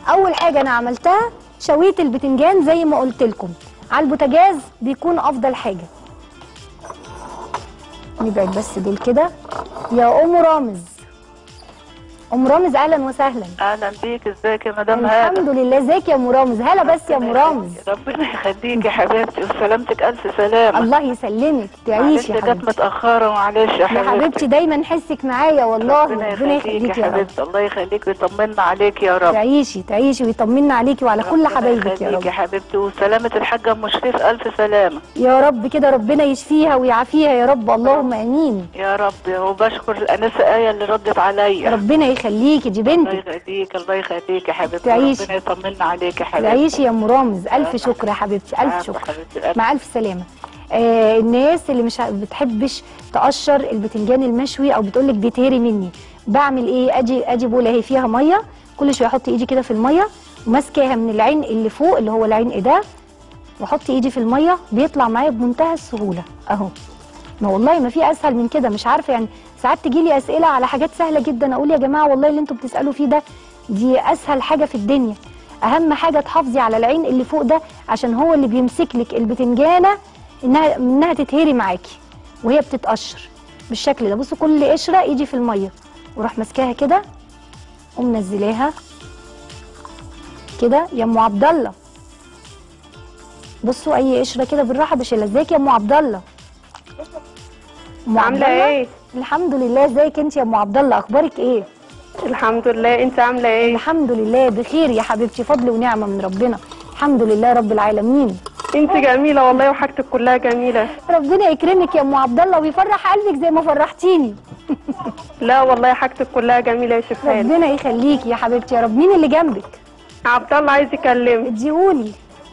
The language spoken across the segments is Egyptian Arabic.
اول حاجه انا عملتها شويت البتنجان زي ما قلت لكم على البوتاجاز بيكون افضل حاجه نبعد بس دول كده يا ام رامز ام رامز اهلا وسهلا اهلا بيك ازيك يا مدام هاله الحمد لله ازيك يا ام رامز هلا بس يا ام رامز ربنا يخليك يا حبيبتي وسلامتك الف سلامه الله يسلمك معلش تعيشي يا جت حبيبتي متاخره معلش يا يا حبيبتي حبيبتي دايما حسك معايا والله ربنا ربنا يخليك يخليكي يا يا رب حبيبتي الله يخليك ويطمنا عليك يا رب تعيشي تعيشي ويطمنا عليكي وعلى كل ربنا حبايبك يا يخليك رب يا حبيبتي وسلامه الحاجه ام شريف الف سلامه يا رب كده ربنا يشفيها ويعافيها يا رب اللهم امين يا رب وبشكر الانسه ايه اللي ردت عليا ربنا يخليكي دي الله بنتك يخليك الله يخليك يا حبيبتي تعيشي. ربنا يطمنا عليك يا حبيبتي تعيشي يا ام رامز الف شكر يا حبيبتي الف عفو شكر حبيبتي الألف مع الف سلامه آه الناس اللي مش ع- بتحبش تقشر البتنجان المشوي او بتقولك بيتهري مني بعمل ايه اجي اجي بوله هي فيها ميه كل شويه احط ايدي كده في الميه وماسكاها من العين اللي فوق اللي هو العين ايده واحط ايدي في الميه بيطلع معايا بمنتهى السهوله اهو ما والله ما في اسهل من كده مش عارفه يعني ساعات تجي لي اسئله على حاجات سهله جدا اقول يا جماعه والله اللي انتوا بتسالوا فيه ده دي اسهل حاجه في الدنيا اهم حاجه تحافظي على العين اللي فوق ده عشان هو اللي بيمسك لك البتنجانه انها انها تتهري معاكي وهي بتتقشر بالشكل ده بصوا كل قشره ايدي في الميه وراح ماسكاها كده ومنزلاها كده يا ام عبد الله بصوا اي قشره كده بالراحه بشيلها ازيك يا ام عبد الله ام عبد عاملة الله ايه؟ الحمد لله ازيك انت يا ام عبد الله اخبارك ايه الحمد لله انت عاملة ايه؟ الحمد لله بخير يا حبيبتي فضل ونعمه من ربنا الحمد لله رب العالمين انت جميلة والله وحاجتك كلها جميلة ربنا يكرمك يا ام عبد الله ويفرح قلبك زي ما فرحتيني لا والله حاجتك كلها جميلة يا شفاء ربنا يخليكي يا حبيبتي يا رب مين اللي جنبك عبد الله عايز يكلمك اديهولي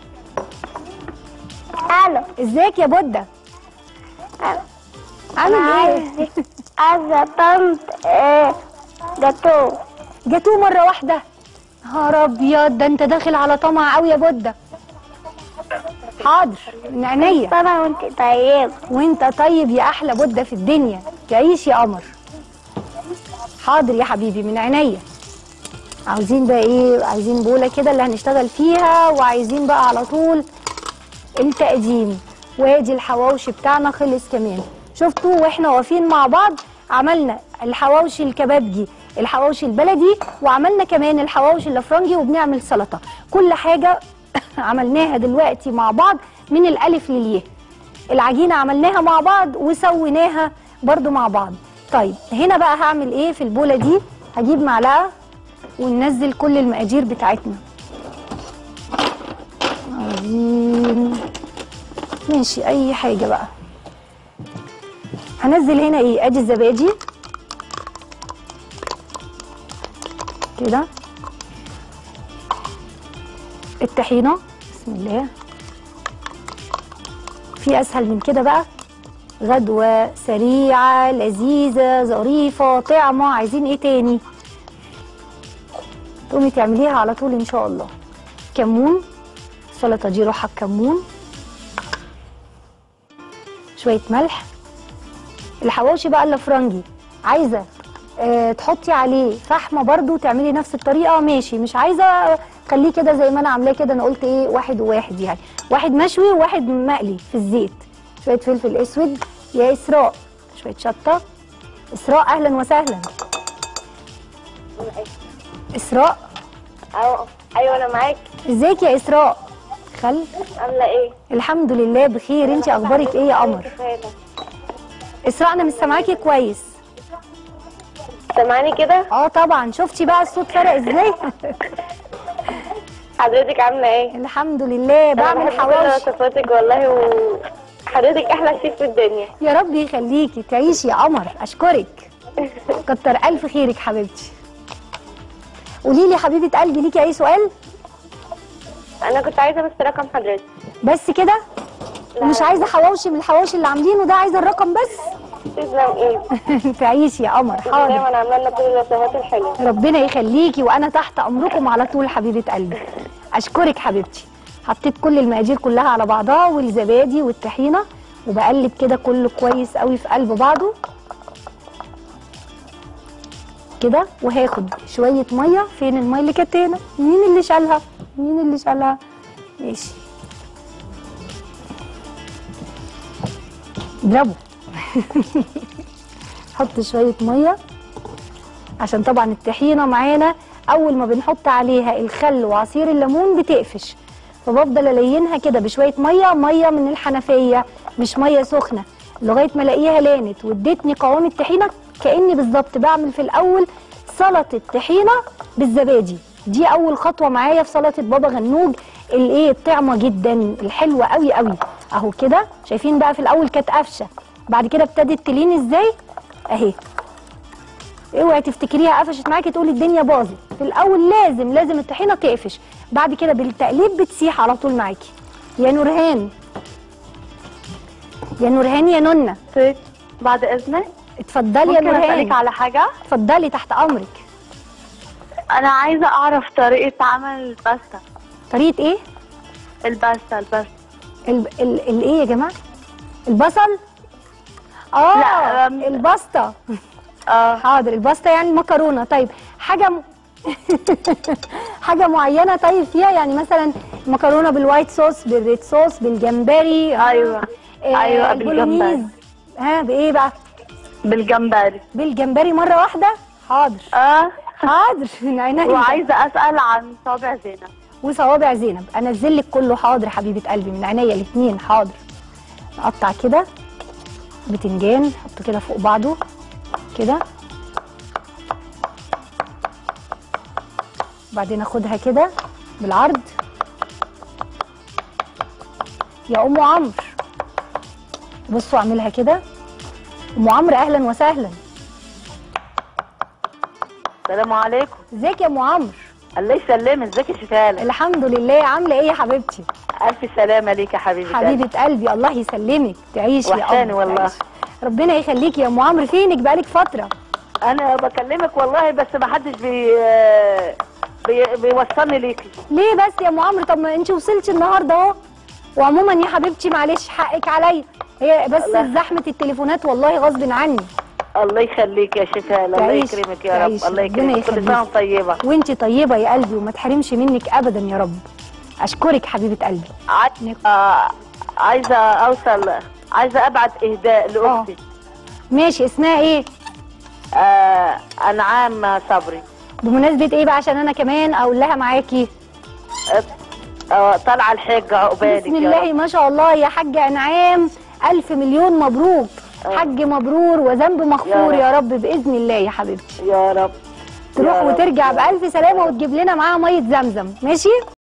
الو ازيك يا بودة عامل ايه عايزة طنط آه، جاتو جاتوه مره واحده نهار ابيض ده انت داخل على طمع قوي يا بودة حاضر من عينيا سنة وانت طيب وانت طيب يا احلى بودة في الدنيا تعيش يا قمر حاضر يا حبيبي من عينيا عاوزين بقى ايه عايزين بوله كده اللي هنشتغل فيها وعايزين بقى على طول التقديم وادي الحواوشي بتاعنا خلص كمان شفتوا واحنا واقفين مع بعض عملنا الحواوشي الكبابجي الحواوشي البلدي وعملنا كمان الحواوشي الافرنجي وبنعمل سلطه كل حاجه عملناها دلوقتي مع بعض من الالف للياء العجينه عملناها مع بعض وسويناها برضو مع بعض طيب هنا بقى هعمل ايه في البوله دي هجيب معلقه وننزل كل المقادير بتاعتنا عايزين ماشي اي حاجه بقى هنزل هنا ايه ادي الزبادي كده الطحينه بسم الله في اسهل من كده بقى غدوه سريعه لذيذه ظريفه طعمه عايزين ايه تاني تقومي تعمليها على طول ان شاء الله كمون السلطه دي روحها بكمون شويه ملح الحواوشي بقى الافرنجي عايزه آه تحطي عليه فحمه برضو تعملي نفس الطريقه ماشي مش عايزه خليه كده زي ما انا عاملاه كده انا قلت ايه واحد وواحد يعني واحد مشوي وواحد مقلي في الزيت شويه فلفل اسود يا اسراء شويه شطه اسراء اهلا وسهلا اسراء أو ايوه انا معاك ازيك يا اسراء خل عامله ايه الحمد لله بخير انت اخبارك ايه يا قمر اسراء انا مش سامعاكي كويس سامعاني كده اه طبعا شفتي بقى الصوت فرق ازاي حضرتك عامله ايه الحمد لله أنا بعمل بحب كل حواوشي وصفاتك والله وحضرتك احلى شيف في الدنيا يا رب يخليكي تعيشي يا قمر اشكرك كتر الف خيرك حبيبتي قولي لي حبيبه قلبي ليكي اي سؤال انا كنت عايزه بس رقم حضرتك بس كده ومش عايزه حواوشي من الحواوشي اللي عاملينه ده عايزه الرقم بس تسلم ايه تعيشي يا قمر حاضر دايما عامله لنا كل الوصفات الحلوه ربنا يخليكي وانا تحت امركم على طول حبيبه قلبي اشكرك حبيبتي حطيت كل المقادير كلها على بعضها والزبادي والطحينه وبقلب كده كله كويس قوي في قلب بعضه كده وهاخد شويه ميه فين الميه اللي كانت هنا مين اللي شالها مين اللي شالها ماشي برافو حط شويه ميه عشان طبعا الطحينه معانا اول ما بنحط عليها الخل وعصير الليمون بتقفش فبفضل الينها كده بشويه ميه ميه من الحنفيه مش ميه سخنه لغايه ما الاقيها لانت وادتني قوام الطحينه كاني بالظبط بعمل في الاول سلطه طحينه بالزبادي دي اول خطوه معايا في سلطه بابا غنوج الايه الطعمه جدا الحلوه قوي قوي اهو كده شايفين بقى في الاول كانت قفشه بعد كده ابتدت تلين ازاي اهي اوعي تفتكريها قفشت معاكي تقولي الدنيا باظت في الاول لازم لازم الطحينه تقفش بعد كده بالتقليب بتسيح على طول معاكي يا نورهان يا نورهان يا نونه طيب بعد اذنك اتفضلي يا ممكن اسالك نورهان على حاجه اتفضلي تحت امرك انا عايزه اعرف طريقه عمل الباستا طريقه ايه الباستا الباستا ال ال الايه يا جماعه البصل اه لا، أم- الباستا اه حاضر الباستا يعني المكرونه طيب حاجه م... حاجه معينه طيب فيها يعني مثلا مكرونه بالوايت صوص بالريد صوص بالجمبري ايوه آه أيوة، البولونيز. بالجمبري. ها بايه بقى بالجمبري بالجمبري مره واحده حاضر اه حاضر من عينيا وعايزه اسال عن صابع زينب وصوابع زينب انزل لك كله حاضر حبيبه قلبي من عينيا الاثنين حاضر نقطع كده بتنجان نحطه كده فوق بعضه كده وبعدين اخدها كده بالعرض يا ام عمرو بصوا اعملها كده ام عمرو اهلا وسهلا السلام عليكم ازيك يا ام عمرو الله يسلمك ازيك يا شفالة الحمد لله عامله ايه يا حبيبتي الف سلامه ليك يا حبيبتي حبيبه قلبي الله يسلمك تعيشي يا وحشاني قمر، والله. تعيشي. ربنا يخليكي يا ام عمرو فينك بقالك فتره انا بكلمك والله بس ما حدش بي... بي... بيوصلني ليكي ليه بس يا ام عمرو طب ما انت وصلتي النهارده اهو وعموما يا حبيبتي معلش حقك عليا هي بس الله. زحمه التليفونات والله غصب عني الله يخليك يا شفالة الله تعيش- يكرمك يا رب تعيش. الله ربنا يكرمك كل يخليك. سنه وأنت طيبه وانت طيبه يا قلبي وما تحرمش منك ابدا يا رب اشكرك حبيبه قلبي عاي- آه، عايزه اوصل عايزه ابعت اهداء لاختي ماشي اسمها ايه آه انعام صبري بمناسبه ايه بقى عشان انا كمان اقول لها معاكي آه طالعه الحجه عقبالك بسم يا الله رب. ما شاء الله يا حاجة أنعام ألف مليون مبروك آه. حج مبرور وذنب مغفور يا يا رب بإذن الله يا حبيبتي يا رب تروح يا رب. وترجع بألف سلامة وتجيب لنا معاها مية زمزم ماشي